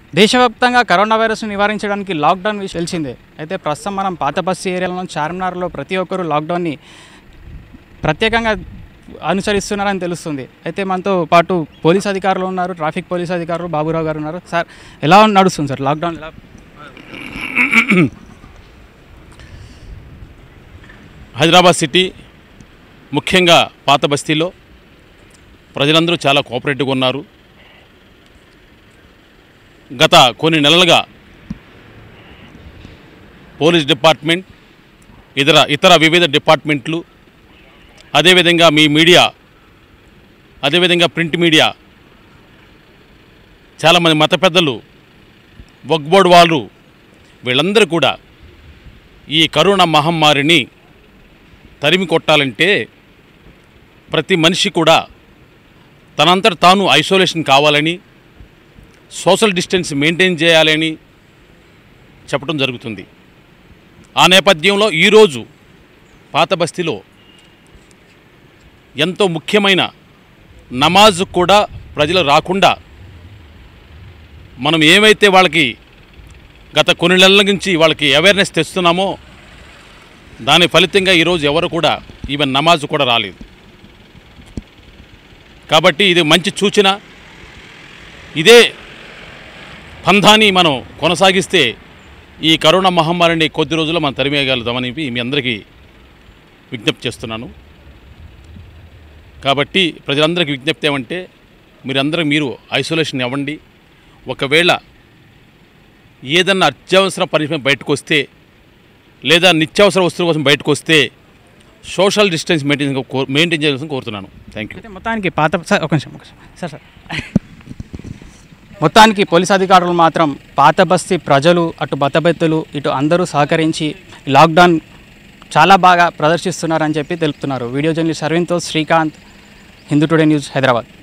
దేశవ్యాప్తంగా కరోనా వైరస్ను నివారించడానికి లాక్డౌన్ విషయం తెలిసిందే అయితే ప్రస్తుతం మనం పాత బస్సు ఏరియాలో చార్మినార్లో ప్రతి ఒక్కరూ లాక్డౌన్ని ప్రత్యేకంగా అనుసరిస్తున్నారని తెలుస్తుంది అయితే మనతో పాటు పోలీస్ అధికారులు ఉన్నారు ట్రాఫిక్ పోలీస్ అధికారులు బాబురావు గారు ఉన్నారు సార్ ఎలా నడుస్తుంది సార్ లాక్డౌన్ ఎలా హైదరాబాద్ సిటీ ముఖ్యంగా పాత బస్తీలో ప్రజలందరూ చాలా కోఆపరేటివ్గా ఉన్నారు గత కొన్ని నెలలుగా పోలీస్ డిపార్ట్మెంట్ ఇతర ఇతర వివిధ డిపార్ట్మెంట్లు అదేవిధంగా మీ మీడియా అదేవిధంగా ప్రింట్ మీడియా చాలామంది మత పెద్దలు వక్ బోర్డు వాళ్ళు వీళ్ళందరూ కూడా ఈ కరోనా మహమ్మారిని తరిమి కొట్టాలంటే ప్రతి మనిషి కూడా తనంతట తాను ఐసోలేషన్ కావాలని సోషల్ డిస్టెన్స్ మెయింటైన్ చేయాలని చెప్పడం జరుగుతుంది ఆ నేపథ్యంలో ఈరోజు పాత బస్తీలో ఎంతో ముఖ్యమైన నమాజ్ కూడా ప్రజలు రాకుండా మనం ఏమైతే వాళ్ళకి గత కొన్ని నెలల నుంచి వాళ్ళకి అవేర్నెస్ తెస్తున్నామో దాని ఫలితంగా ఈరోజు ఎవరు కూడా ఈవెన్ నమాజ్ కూడా రాలేదు కాబట్టి ఇది మంచి సూచన ఇదే పంధాన్ని మనం కొనసాగిస్తే ఈ కరోనా మహమ్మారిని కొద్ది రోజుల్లో మనం తరిమేయగలుగుతామని మీ అందరికీ విజ్ఞప్తి చేస్తున్నాను కాబట్టి ప్రజలందరికీ విజ్ఞప్తి ఏమంటే మీరందరూ మీరు ఐసోలేషన్ ఇవ్వండి ఒకవేళ ఏదన్నా అత్యవసర పరిస్థితి బయటకు వస్తే లేదా నిత్యావసర వస్తువుల కోసం బయటకు వస్తే సోషల్ డిస్టెన్స్ మెయింటైన్ మెయింటైన్ చేయాల్సిన కోరుతున్నాను థ్యాంక్ యూ అయితే మొత్తానికి పాత సార్ ఒక నిమిషం ఒక నిమిషం సార్ సార్ మొత్తానికి పోలీస్ అధికారులు మాత్రం పాత బస్తీ ప్రజలు అటు బతబెత్తులు ఇటు అందరూ సహకరించి లాక్డౌన్ చాలా బాగా ప్రదర్శిస్తున్నారని చెప్పి తెలుపుతున్నారు వీడియో జర్నలిస్ట్ అరవింద్తో శ్రీకాంత్ హిందూ టుడే న్యూస్ హైదరాబాద్